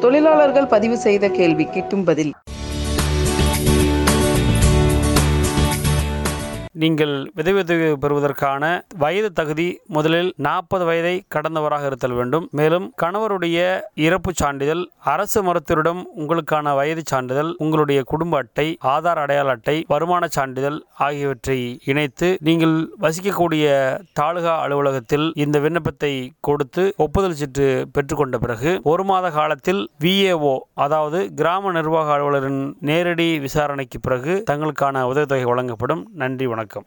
தொழிலாளர்கள் பதிவு செய்த கேள்வி கிட்டும் பதில் நீங்கள் விதவிதவி பெறுவதற்கான வயது தகுதி முதலில் நாற்பது வயதை கடந்தவராக இருத்தல் வேண்டும் மேலும் கணவருடைய இறப்பு சான்றிதழ் அரசு மருத்துவரிடம் உங்களுக்கான வயது சான்றிதழ் உங்களுடைய குடும்ப அட்டை ஆதார் அடையாள அட்டை வருமான சான்றிதழ் ஆகியவற்றை இணைத்து நீங்கள் வசிக்கக்கூடிய தாலுகா அலுவலகத்தில் இந்த விண்ணப்பத்தை கொடுத்து ஒப்புதல் சீட்டு பெற்றுக்கொண்ட பிறகு ஒரு மாத காலத்தில் விஏஓ அதாவது கிராம நிர்வாக அலுவலரின் நேரடி விசாரணைக்கு பிறகு தங்களுக்கான உதவித்தொகை வழங்கப்படும் நன்றி வணக்கம்